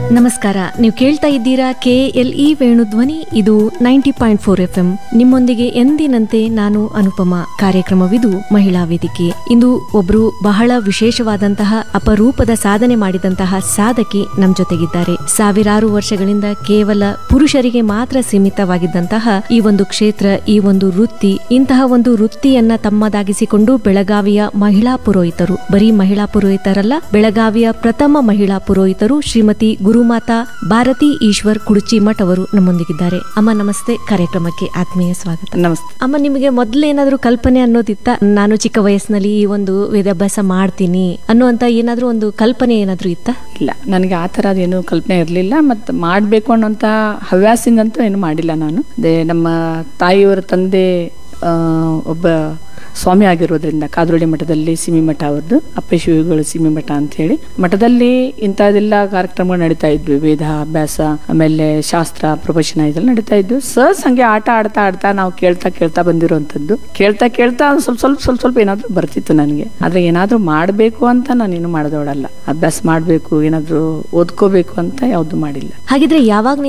ನಮಸ್ಕಾರ ನೀವು ಕೇಳ್ತಾ ಇದ್ದೀರಾ ಕೆ ಎಲ್ ಇ ವೇಣುಧ್ವನಿ ಇದು ninety point four F M ನಿಮ್ಮೊಂದಿಗೆ ಎಂದಿನಂತೆ ನಾನು ಅನುಪಮ ಕಾರ್ಯಕ್ರಮವಿದು ಮಹಿಳಾ ವೇದಿಕೆ ಇಂದು ಒಬ್ರು ಬಹಳ ವಿಶೇಷವಾದಂತಹ ಅಪರೂಪದ ಸಾಧನೆ ಮಾಡಿದಂತಹ ಸಾಧಕಿ ನಮ್ ಜೊತೆಗಿದ್ದಾರೆ ಸಾವಿರಾರು ವರ್ಷಗಳಿಂದ ಕೇವಲ ಪುರುಷರಿಗೆ ಮಾತ್ರ ಸೀಮಿತವಾಗಿದ್ದಂತಹ ಈ ಒಂದು ಕ್ಷೇತ್ರ ಈ ಒಂದು ವೃತ್ತಿ ಇಂತಹ ಒಂದು ವೃತ್ತಿಯನ್ನ ತಮ್ಮದಾಗಿಸಿಕೊಂಡು ಬೆಳಗಾವಿಯ ಮಹಿಳಾ ಪುರೋಹಿತರು ಬರೀ ಮಹಿಳಾ ಪುರೋಹಿತರಲ್ಲ ಬೆಳಗಾವಿಯ ಪ್ರಥಮ ಮಹಿಳಾ ಪುರೋಹಿತರು ಶ್ರೀಮತಿ ಗುರುಮಾತಾ ಭಾರತಿ ಈಶ್ವರ್ ಕುಡುಚಿ ಮಠ್ ಅವರು ನಮ್ಮೊಂದಿಗಿದ್ದಾರೆ ಅಮ್ಮ ನಮಸ್ತೆ ಕಾರ್ಯಕ್ರಮಕ್ಕೆ ಆತ್ಮೀಯ ಸ್ವಾಗತ ನಮಸ್ತೆ ಅಮ್ಮ ನಿಮಗೆ ಮೊದಲೇನಾದ್ರೂ ಕಲ್ಪನೆ ಅನ್ನೋದಿತ್ತ ನಾನು ಚಿಕ್ಕ ವಯಸ್ಸಿನಲ್ಲಿ ಈ ಒಂದು ವೇದಾಭ್ಯಾಸ ಮಾಡ್ತೀನಿ ಅನ್ನುವಂತ ಏನಾದ್ರೂ ಒಂದು ಕಲ್ಪನೆ ಏನಾದ್ರೂ ಇತ್ತ ಇಲ್ಲ ನನಗೆ ಆ ಥರದ್ದು ಏನು ಕಲ್ಪನೆ ಇರಲಿಲ್ಲ ಮತ್ತು ಮಾಡಬೇಕು ಅನ್ನೋಂಥ ಹವ್ಯಾಸಿಂದಂತೂ ಏನು ಮಾಡಿಲ್ಲ ನಾನು ಅದೇ ನಮ್ಮ ತಾಯಿಯವರ ತಂದೆ ಆ, ಒಬ್ಬ ಸ್ವಾಮಿ ಆಗಿರೋದ್ರಿಂದ ಕಾದ್ರೋಳಿ ಮಠದಲ್ಲಿ ಸಿಮಿ ಮಠ ಅವ್ರದ್ದು ಅಪ್ಪೇಶಿವಿಗಳು ಸಿಮಿ ಮಠ ಅಂತ ಹೇಳಿ ಮಠದಲ್ಲಿ ಇಂಥದ್ದೆಲ್ಲ ಕಾರ್ಯಕ್ರಮಗಳು ನಡೀತಾ ಇದ್ವಿ ವೇದ ಅಭ್ಯಾಸ ಆಮೇಲೆ ಶಾಸ್ತ್ರ ಪ್ರವಚನ ಇದೆಲ್ಲ ನಡೀತಾ ಇದ್ವು ಸಹಜ ಹಂಗೆ ಆಟ ಆಡ್ತಾ ಆಡ್ತಾ ನಾವು ಕೇಳ್ತಾ ಕೇಳ್ತಾ ಬಂದಿರುವಂಥದ್ದು ಕೇಳ್ತಾ ಕೇಳ್ತಾ ಒಂದ್ ಸ್ವಲ್ಪ ಸ್ವಲ್ಪ ಸ್ವಲ್ಪ ಸ್ವಲ್ಪ ಏನಾದರೂ ಬರ್ತಿತ್ತು ನನಗೆ ಆದ್ರೆ ಏನಾದರೂ ಮಾಡಬೇಕು ಅಂತ ನಾನೇನು ಮಾಡಿದವಳಲ್ಲ ಅಭ್ಯಾಸ ಮಾಡಬೇಕು ಏನಾದರೂ ಓದ್ಕೋಬೇಕು ಅಂತ ಯಾವುದು ಮಾಡಿಲ್ಲ ಹಾಗಿದ್ರೆ ಯಾವಾಗ